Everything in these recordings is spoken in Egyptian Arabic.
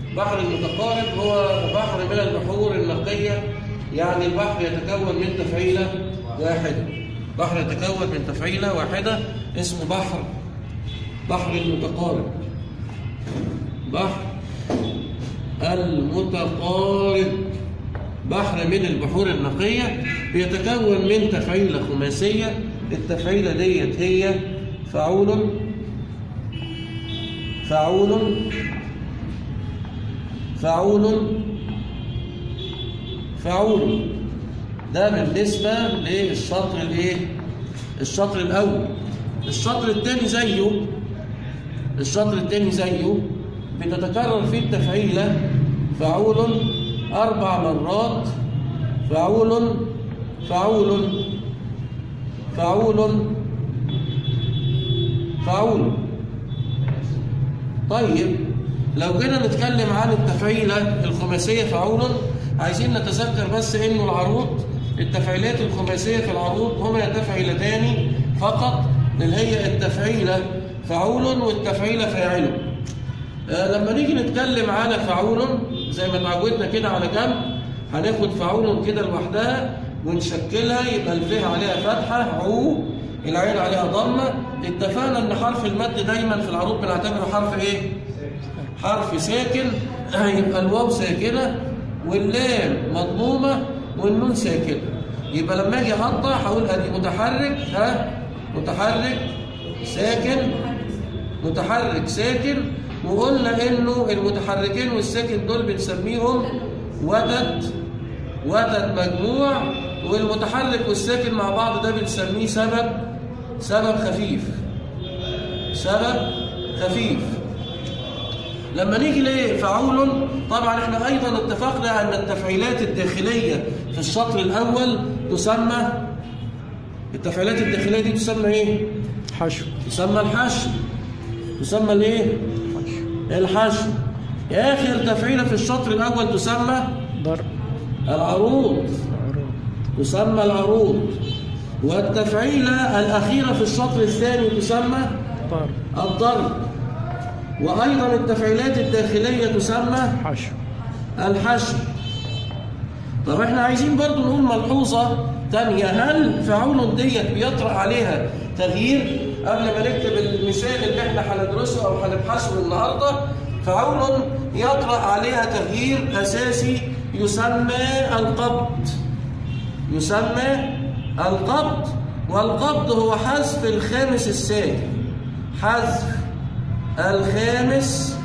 بحر المتقارب هو بحر من البحور النقية يعني البحر يتكون من تفعيلة واحدة بحر يتكون من تفعيلة واحدة اسمه بحر بحر المتقارب بحر المتقارب بحر من البحور النقية بيتكون من تفعيلة خماسية التفعيلة ديت هي فعول فعول فعول فعول ده بالنسبة للشطر الايه الشطر الاول الشطر الثاني زيه الشطر الثاني زيه بتتكرر فيه التفعيلة فعول أربع مرات فعول فعول فعول فعول طيب لو جينا نتكلم عن التفعيلة الخماسية فعول عايزين نتذكر بس انه العروض التفعيلات الخماسية في العروض هما تفعيلتان فقط اللي هي التفعيلة فعول والتفعيلة فاعل آه لما نيجي نتكلم على فعول زي ما اتعودنا كده على جنب هناخد فعول كده لوحدها ونشكلها يبقى الفه عليها فتحة عو العين عليها ضمة اتفقنا ان حرف المد دايما في العروض بنعتبره حرف ايه حرف ساكن يبقى الواو ساكنة واللام مضمومة والنون ساكنة يبقى لما اجي اقطع هقول ادي متحرك ها متحرك ساكن متحرك ساكن وقلنا انه المتحركين والساكن دول بنسميهم وتد وتد مجموع والمتحرك والساكن مع بعض ده بنسميه سبب سبب خفيف سبب خفيف لما نيجي لفعول طبعا احنا ايضا اتفقنا ان التفعيلات الداخليه في الشطر الاول تسمى التفعيلات الداخليه دي تسمى ايه حشو تسمى الحشو تسمى الايه الحشو اخر تفعيله في الشطر الاول تسمى ضرب العروض عروض تسمى العروض والتفعيله الاخيره في الشطر الثاني تسمى ضرب الضرب وايضا التفعيلات الداخليه تسمى حشو الحشو طب احنا عايزين برضو نقول ملحوظة تانية هل فعول ديت بيطرأ عليها تغيير قبل ما نكتب المثال اللي احنا هندرسه او هنبحثه النهارده فعول يطرأ عليها تغيير اساسي يسمى القبض يسمى القبض والقبض هو حذف الخامس الساكن حذف الخامس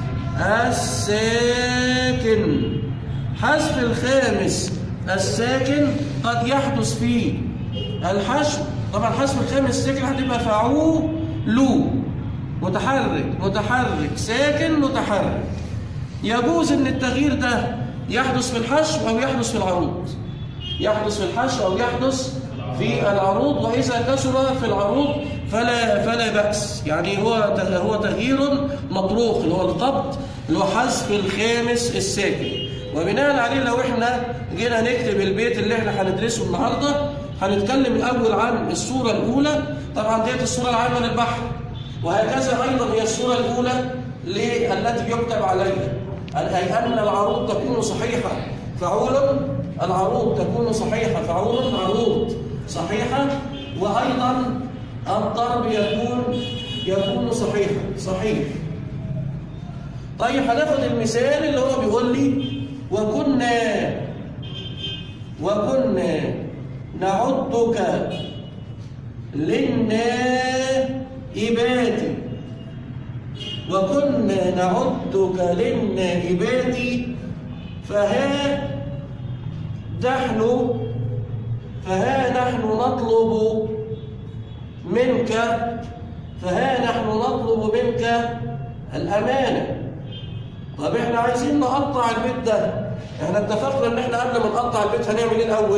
الساكن حذف الخامس الساكن قد يحدث فيه الحشو طبعا حذف الخامس الساكن هتبقى فعول متحرك متحرك ساكن متحرك يجوز ان التغيير ده يحدث في الحشو او يحدث في العروض يحدث في الحشو او يحدث في العروض واذا كسر في العروض فلا فلا باس يعني هو هو تغيير مطروق اللي هو القبض اللي هو حذف الخامس الساكن وبناء عليه لو احنا جينا نكتب البيت اللي احنا هندرسه النهارده هنتكلم الاول عن الصوره الاولى طبعا ديت الصوره العامه للبحر وهكذا ايضا هي الصوره الاولى ل- التي يكتب عليها اي ان العروض تكون صحيحه فعول العروض تكون صحيحه فعول عروض صحيحه وايضا الضرب يكون يكون صحيحا صحيح طيب هناخد المثال اللي هو بيقول لي وكنا وكنا نعدك للنائبات وكنا نعدك للنائبات فها نحن فها نحن نطلب منك فها نحن نطلب منك الأمانة طب احنا عايزين نقطع البيت ده احنا اتفقنا ان احنا قبل ما نقطع البيت هنعمل ايه الاول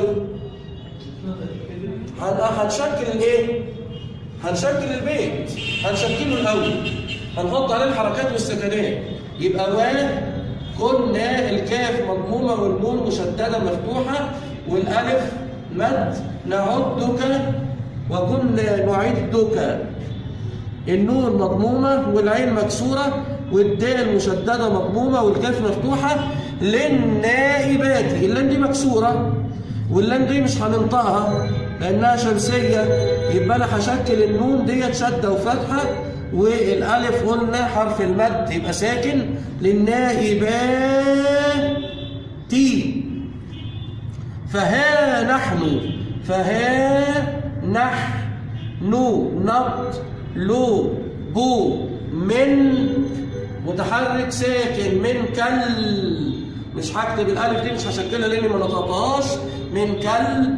هن- هنشكل الايه هنشكل البيت هنشكله الاول هنحط عليه الحركات والسكنات يبقى و كنا الكاف مضمومه والنون مشدده مفتوحه والالف مد نعدك وكنا نعدك النون مضمومة والعين مكسورة والدال مشددة مضمومة والكاف مفتوحة للنائبات اللام دي مكسورة واللام دي مش هننطقها لأنها شمسية يبقى أنا هشكل النون ديت شدة وفتحة والألف قلنا حرف المد يبقى ساكن للنائبات تي فها نحن فها نحن نط لو بو من متحرك ساكن من كل مش هكتب الالف دي مش هشكلها لاني ما نطقتهاش من كل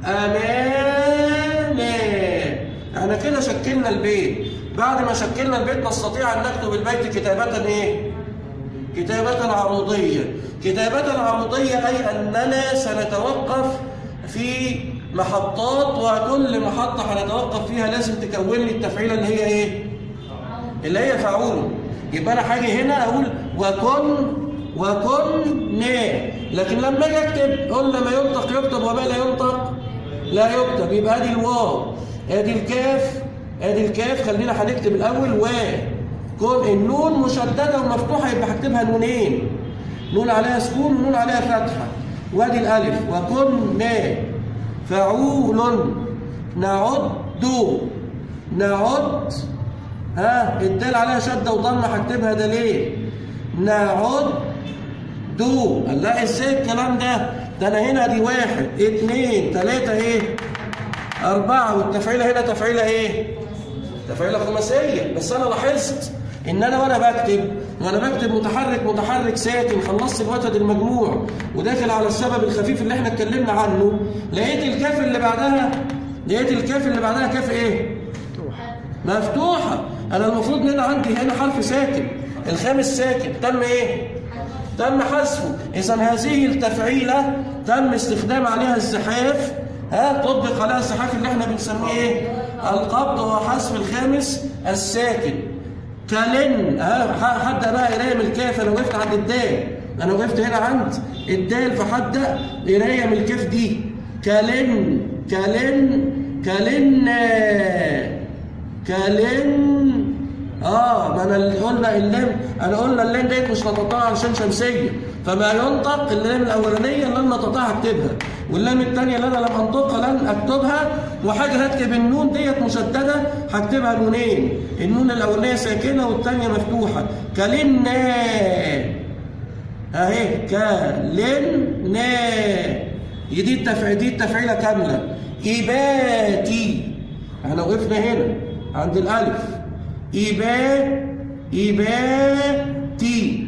امانه احنا كده شكلنا البيت بعد ما شكلنا البيت نستطيع ان نكتب البيت كتابه ايه كتابة عروضية كتابة عروضية أي أننا سنتوقف في محطات وكل محطة هنتوقف فيها لازم تكون لي التفعيلة اللي هي إيه؟ اللي هي فعول يبقى أنا حاجة هنا أقول وكن وكن لكن لما أجي أكتب قلنا ما ينطق يكتب وما لا ينطق لا يكتب يبقى أدي الواو أدي الكاف أدي الكاف خلينا هنكتب الأول و كون النون مشددة ومفتوحة يبقى هكتبها نونين نون عليها سكون ونون عليها فتحة وادي الألف وكن فعول نعد نعد ها الدال عليها شدة وضمة هكتبها ده ليه نعد دو لا ازاي الكلام ده ده انا هنا دي واحد اتنين تلاتة ايه اربعة والتفعيلة هنا تفعيلة ايه تفعيلة خماسية بس انا لاحظت ان انا وانا بكتب وانا بكتب متحرك متحرك ساكن خلصت الوتد المجموع وداخل على السبب الخفيف اللي احنا اتكلمنا عنه لقيت الكاف اللي بعدها لقيت الكاف اللي بعدها كاف ايه مفتوحه انا المفروض ان انا عندي هنا حرف ساكن الخامس ساكن تم ايه تم حذفه اذا هذه التفعيله تم استخدام عليها الزحاف ها تطبق عليها الزحاف اللي احنا بنسميه ايه القبض وحذف الخامس الساكن كلن هبدا بقى قرايه من الكاف انا وقفت عند الدال انا وقفت هنا عند الدال فهبدا قرايه من الكاف دي كلن كلن كلن كلن اه ما انا قلنا اللام انا قلنا اللام ديت مش نطقها عشان شمسيه فما ينطق اللام الاولانيه اللي انا نطقتها هكتبها واللام الثانيه اللي انا لم انطقها لن اكتبها وحاجه هكتب النون ديت مشدده هكتبها نونين النون الاولانيه ساكنه والثانيه مفتوحه كلنا اهي كلنا دي التفعيل دي التفعيله كامله إباتي احنا وقفنا هنا عند الألف إبا إباتي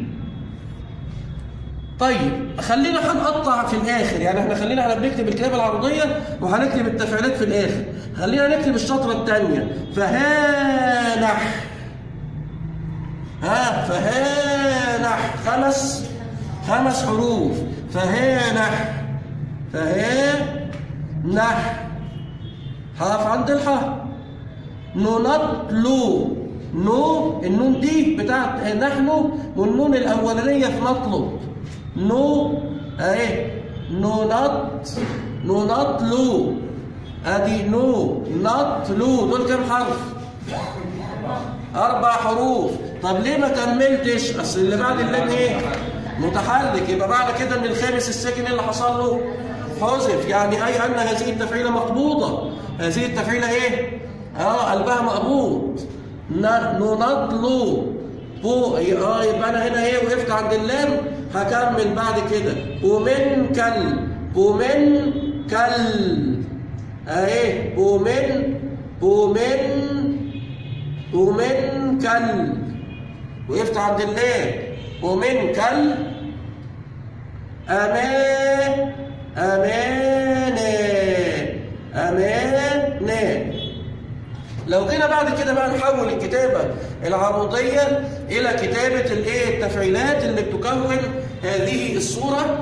طيب خلينا هنقطع في الآخر يعني احنا خلينا احنا بنكتب الكتابة العرضية وهنكتب التفعيلات في الآخر خلينا نكتب الشطرة الثانية فهانح ها فهانح خمس خمس حروف فهانح فهانح هقف عند الحاء ننطلو نو النون دي بتاعت نحن والنون الاولانيه في نطلب نو اهي ننط ننطلو ادي نو نطلو دول كام حرف اربع حروف طب ليه ما كملتش اصل اللي بعد اللام ايه متحرك يبقى بعد كده ان الخامس الساكن اللي حصل له حذف يعني اي ان هذه التفعيله مقبوضه هذه التفعيله ايه اه قلبها مقبوض ننضلو بو اه يبقى انا هنا ايه وقفت عند اللام هكمل بعد كده ومن كل ومن كل اهي ومن ومن ومن كل وقفت عند اللام ومن كل امان امانه امانه لو جينا بعد كده بقى نحول الكتابة العروضية إلى كتابة الايه التفعيلات اللي بتكون هذه الصورة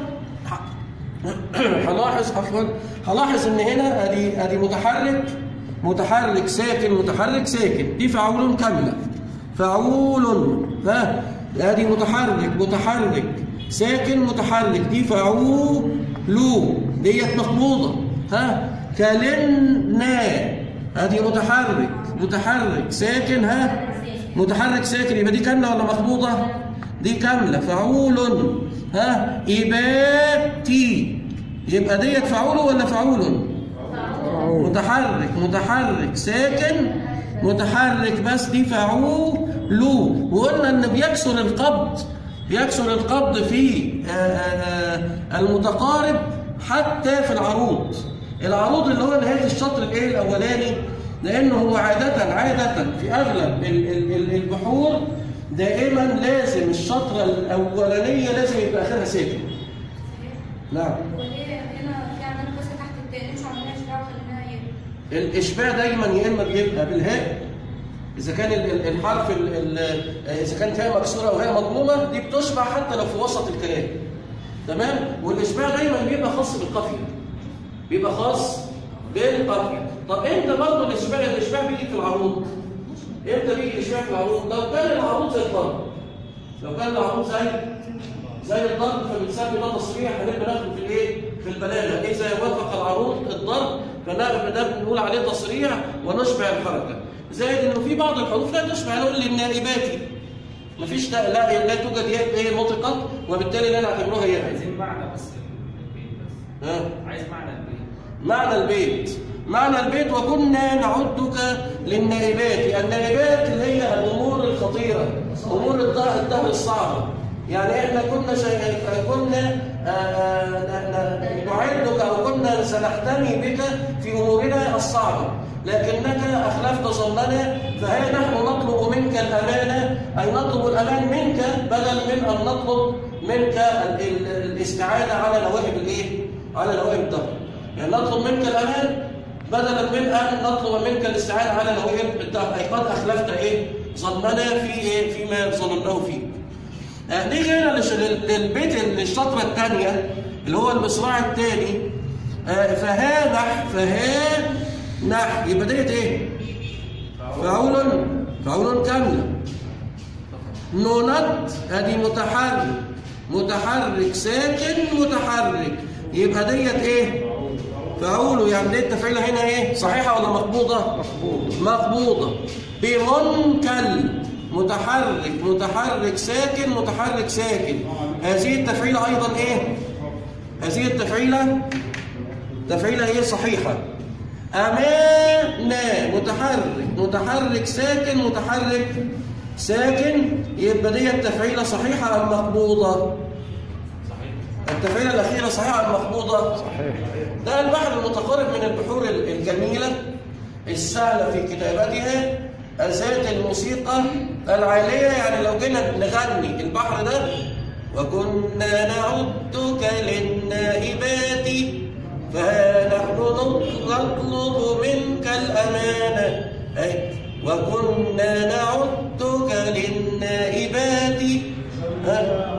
هلاحظ عفوا هلاحظ ان هنا ادي ادي متحرك متحرك ساكن متحرك ساكن دي فعول كاملة فعول ها ادي متحرك متحرك ساكن متحرك دي فعول ديت مخبوضة ها كلنا ادي متحرك متحرك ساكن ها متحرك ساكن يبقى دي كامله ولا مخبوطه دي كامله فعول ها إباتي يبقى ديت فعول ولا فعول متحرك متحرك ساكن متحرك بس دي فعول وقلنا ان بيكسر القبض بيكسر القبض في آه، آه، آه، المتقارب حتى في العروض العروض اللي هو نهايه الشطر الايه الاولاني لانه هو عاده عاده في اغلب ال- ال- ال- البحور دائما لازم الشطره الاولانيه لازم يبقى اخرها ساكن نعم وليه هنا في عندنا بس تحت التاني مش عملناش دعوه خليناها ايه الاشباع دايما يا اما بيبقى بالهاء اذا كان ال- ال- الحرف ال- ال- اذا كانت هاء مكسوره او هاء مضمومه دي بتشبع حتى لو في وسط الكلام تمام والاشباع دايما بيبقى خاص بالقافيه بيبقى خاص بالقافيه طب امتى برضه الاشباع الاشباع بيجي في العروض امتى بيجي الاشباع في العروض لو كان العروض زي الضرب لو كان العروض زي زي الضرب فبنسمي ده تصريح هنبقى ناخده في الايه في البلاغه اذا وافق العروض الضرب فده ده بنقول عليه تصريح ونشبع الحركه زائد انه في بعض الحروف لا تشبع نقول للنائبات مفيش لا لا, لا توجد ياء ايه نطقت وبالتالي لا نعتبرها ياء عايزين معنى بس البيت بس ها عايز معنى البيت معنى البيت معنى البيت وكنا نعدك للنائبات النائبات اللي هي الامور الخطيره امور الدهر الدهر الصعبه يعني احنا كنا شيء كنا آه، آه، ن- ن- نعدك او كنا سنحتمي بك في امورنا الصعبه لكنك اخلفت ظننا فها نحن نطلب منك الامانه اي نطلب الامان منك بدل من ان نطلب منك ال- ال- الاستعانه على نوائب الايه؟ على نوائب الدهر يعني نطلب منك الأمان بدلا من أن نطلب منك الاستعانة على نوائب الدهر أي قد أخلفت إيه ظننا في إيه فيما ظنناه فيه آه، نيجي هنا للش- لل- للبيت الشطرة الثانية اللي هو المصراع الثاني آه، فها نح فها نح يبقى ديت إيه؟ فعول فعول كاملة نونت ادي متحرك متحرك ساكن متحرك يبقى ديت ايه فعوله يعني ديت التفعيله هنا ايه صحيحه ولا مقبوضه مقبوضه مقبوضه بمنكل متحرك متحرك ساكن متحرك ساكن هذه التفعيله ايضا ايه هذه التفعيله تفعيله ايه صحيحه أمانة متحرك متحرك ساكن متحرك ساكن يبقى دي التفعيلة صحيحة أم مقبوضة؟ التفعيلة الأخيرة صحيحة أم مقبوضة؟ صحيح ده البحر المتقارب من البحور الجميلة السهلة في كتابتها ذات الموسيقى العالية يعني لو جينا نغني البحر ده وكنا نعدك للنائبات فها نحن نطلب منك الأمانة أي وكنا نعدك للنائبات ها؟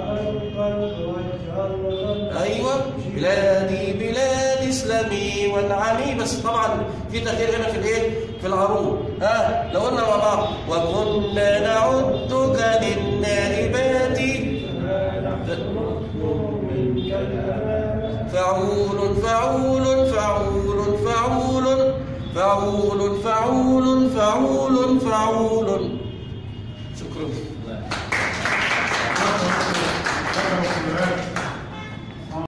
ايوه بلادي بلاد اسلامي وانعمي بس طبعا في تغيير هنا في الايه في العروض ها لو قلنا مع بعض وكنا نعدك للنائبات فعول فعول فعول فعول فعول فعول فعول فعول شكرا